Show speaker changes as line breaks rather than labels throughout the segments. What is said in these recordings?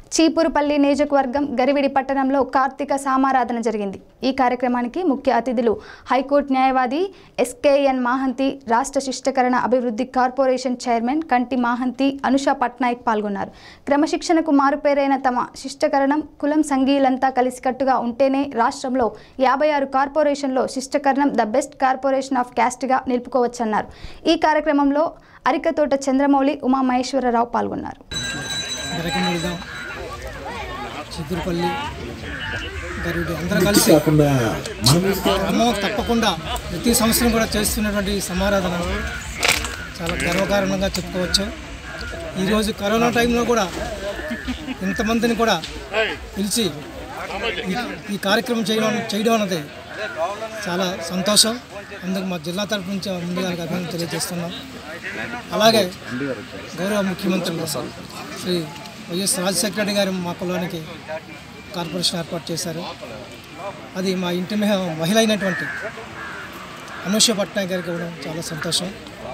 చీపురుపల్లి నియోజకవర్గం గరివిడి పట్టణంలో కార్తీక సామారాధన జరిగింది ఈ కార్యక్రమానికి ముఖ్య అతిథులు హైకోర్టు న్యాయవాది ఎస్కేఎన్ మాహంతి రాష్ట్ర శిష్టకరణ అభివృద్ధి కార్పొరేషన్ చైర్మన్ కంటి మాహంతి అనుష పట్నాయక్ పాల్గొన్నారు క్రమశిక్షణకు మారుపేరైన తమ శిష్టకరణం కులం సంఘీయులంతా కలిసికట్టుగా ఉంటేనే రాష్ట్రంలో యాభై ఆరు కార్పొరేషన్లో Sishtakaranam the best corporation of క్యాస్ట్గా నిలుపుకోవచ్చన్నారు ఈ కార్యక్రమంలో అరికతోట చంద్రమౌళి ఉమామహేశ్వరరావు పాల్గొన్నారు
గరకముడిగా చిత్తూరుపల్లి గరుడు అందరూ కలిసి
కాకుండా మనం
క్రమం తప్పకుండా ప్రతి సంవత్సరం కూడా చేస్తున్నటువంటి ఈ సమారాధన చాలా గర్వకారణంగా చెప్పుకోవచ్చు ఈరోజు కరోనా టైంలో కూడా ఇంతమందిని కూడా పిలిచి ఈ- ఈ కార్యక్రమం చేయడం చేయడం అన్నది చాలా సంతోషం అందుకు మా జిల్లా తరపు నుంచి ముందుగా అభినందన తెలియజేస్తున్నాం అలాగే గౌరవ ముఖ్యమంత్రి శ్రీ వైఎస్ రాజశేఖర రెడ్డి గారు మా కులానికి కార్పొరేషన్ ఏర్పాటు చేశారు అది మా ఇంటి మహ- మహిళ అయినటువంటి అనూష పట్నాయక్ గారికి ఇవ్వడం చాలా సంతోషం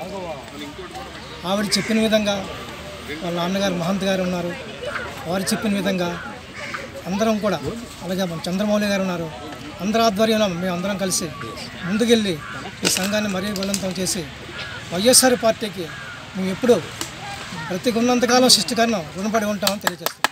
ఆవిడ చెప్పిన విధంగా వాళ్ళ నాన్నగారు మహంత్ గారు ఉన్నారు వారు చెప్పిన విధంగా అందరం కూడా అలాగే మన చంద్రమౌళి గారు ఉన్నారు అందరి ఆధ్వర్యంలో మేము అందరం కలిసి ముందుకెళ్ళి ఈ సంఘాన్ని మరీ బలంతం చేసి వైఎస్ఆర్ పార్టీకి మేము ఎప్పుడూ ప్రతి ఉన్నంతకాలం శిష్టికరణ రుణపడి ఉంటామని తెలియజేస్తాం